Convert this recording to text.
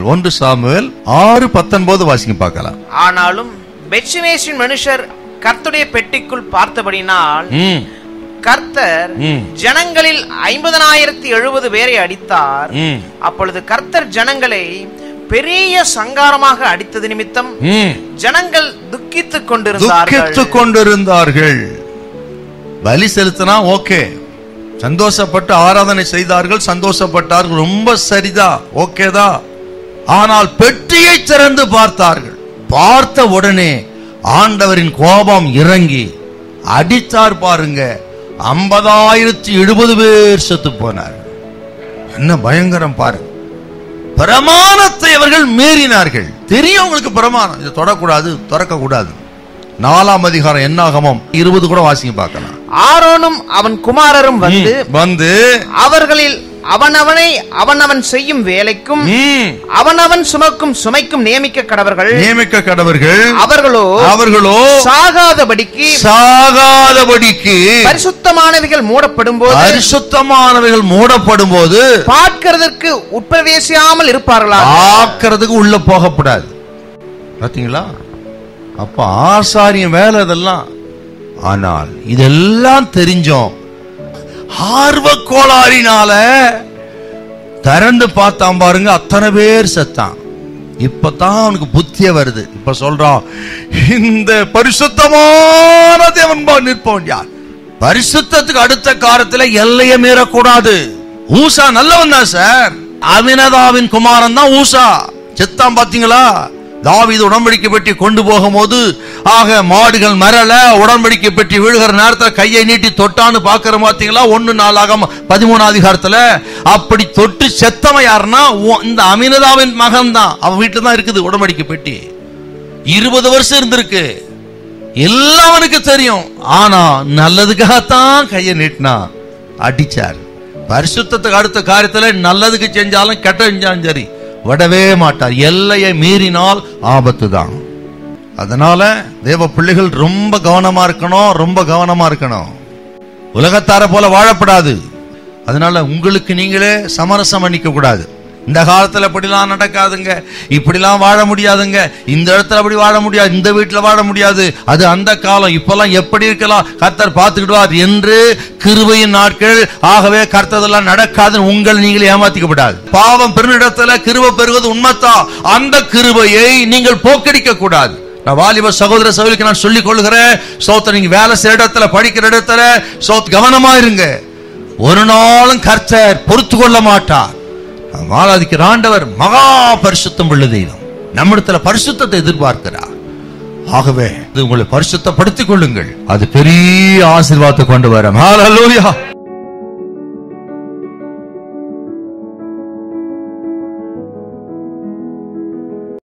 ஒன்று சாமுவேல் ஆறு பத்தொன்பது வாசிங்க பார்க்கலாம் ஆனாலும் பெட்சிமேஷின் மனுஷர் கர்த்தருடைய பெட்டிக்குள் பார்த்தபடினால் ம், கர்த்தர் ம். ஜனங்களில் ஐம்பதனாயிரத்தி எழுபது பேரை அடித்தார் ம், அப்பொழுது கர்த்தர் ஜனங்களை பெரிய சங்காரமாக அடித்தது நிமித்தம் ம். ஜனங்கள் துக்கித்துக் கொண்டிருந்தார்கள் துக்கித்துக் கொண்டிருந்தார்கள் பலி செலுத்தினா ஓகே சந்தோஷப்பட்டு ஆராதனை செய்தார்கள் சந்தோஷப்பட்டார்கள் ரொம்ப சரிதா ஓகேதா ஆனால் பெட்டியை திறந்து பார்த்தார்கள் பார்த்த உடனே ஆண்டவரின் கோபம் இறங்கி அடித்தார் பாருங்க ஐம்பதாயிரத்தி எழுபது பேர் செத்து போனார்கள் என்ன பயங்கரம் பாருங்க பிரமாணத்தை அவர்கள் மீறினார்கள் தெரியும் உங்களுக்கு பிரமாணம் இதை தொடக்கூடாது திறக்க கூடாது நாலாம் அதிகாரம் என்னாகமம் இருபது கூட வாசிங்க பார்க்கலாம் ஆரோனும் அவன் குமாரரும் வந்து வந்து அவர்களில் அவனவனை அவனவன் செய்யும் வேலைக்கும் ம், அவனவன் சுமக்கும் சுமைக்கும் நியமிக்க கடவர்கள் நியமிக்க கடவர்கள் அவர்களோ அவர்களோ சாகாதபடிக்கு சாகாதபடிக்கு பரிசுத்தமானவைகள் மூடப்படும் போது பரிசுத்தமானவைகள் மூடப்படும் போது பார்க்கிறதற்கு உட்பிரவேசியாமல் இருப்பார்களா ஆக்கிறதுக்கு உள்ள போகக்கூடாது பாத்தீங்களா அப்ப ஆசாரியம் வேலை இதெல்லாம் ஆனால் இதெல்லாம் தெரிஞ்சோம் ஆர்வ கோளாறினால திறந்து பார்த்தான் பாருங்க அத்தனை பேர் செத்தான் இப்பதான் அவனுக்கு புத்திய வருது இப்ப சொல்றான் இந்த பரிசுத்தமான தேவன் பா நிற்பவன் யார் பரிசுத்தத்துக்கு அடுத்த காலத்துல எல்லையை மீறக்கூடாது ஊசா நல்லவன் தான் சார் அமினதாவின் குமாரன் தான் ஊசா செத்தான் பாத்தீங்களா தாவீது உடன்படிக்கை பெட்டி கொண்டு போகும்போது ஆக மாடுகள் மரல உடன்படிக்கை பெட்டி விழுகிற நேரத்துல கையை நீட்டி தொட்டான்னு பாக்குற பாத்தீங்களா ஒன்னு நாளாக பதிமூணாம் அதிகாரத்துல அப்படி தொட்டு செத்தவன் யாருன்னா உ- இந்த அமினதாவின் மகன் தான் அவன் வீட்டுல தான் இருக்குது உடன்படிக்கை பெட்டி இருபது வருஷம் இருந்திருக்கு எல்லாம் அவனுக்கு தெரியும் ஆனா நல்லதுக்காகத்தான் கையை நீட்டினா அடிச்சார் பரிசுத்தத்துக்கு அடுத்த காரியத்துல நல்லதுக்கு செஞ்சாலும் கெட்ட செஞ்சாலும் சரி விடவே மாட்டார் எல்லையை மீறினால் ஆபத்து தான் அதனால தேவ பிள்ளைகள் ரொம்ப கவனமா இருக்கணும் ரொம்ப கவனமா இருக்கணும் உலகத்தார போல வாழப்படாது அதனால உங்களுக்கு நீங்களே சமரசம் பண்ணிக்க கூடாது இந்த காலத்துல இப்படிலாம் நடக்காதுங்க இப்படிலாம் வாழ முடியாதுங்க இந்த இடத்துல அப்படி வாழ முடியாது இந்த வீட்டுல வாழ முடியாது அது அந்த காலம் இப்பெல்லாம் எப்படி இருக்கலாம் கர்த்தர் பார்த்துக்கிடுவார் என்று கிருபையின் நாட்கள் ஆகவே கர்த்ததெல்லாம் நடக்காதுன்னு உங்கள் நீங்களே ஏமாத்திக்கப்படாது பாவம் பெருநிடத்துல கிருபை பெறுவது உண்மைத்தான் அந்த கிருபையை நீங்கள் போக்கடிக்க கூடாது நான் வாலிப சகோதர சகோதரிக்கு நான் சொல்லிக் கொள்கிறேன் சோத்த நீங்க வேலை செய்யற இடத்துல படிக்கிற இடத்துல சோத் கவனமா இருங்க ஒரு நாளும் கர்த்தர் பொறுத்து கொள்ள மாட்டார் நாம் ஆராதிக்கிற ஆண்டவர் மகா பரிசுத்தம் உள்ள தெய்வம் நம்மிடத்துல பரிசுத்தத்தை எதிர்பார்க்கிறார் ஆகவே இது உங்களை பரிசுத்தப்படுத்திக் கொள்ளுங்கள் அது பெரிய ஆசீர்வாதத்தை கொண்டு வரும் ஹalleluya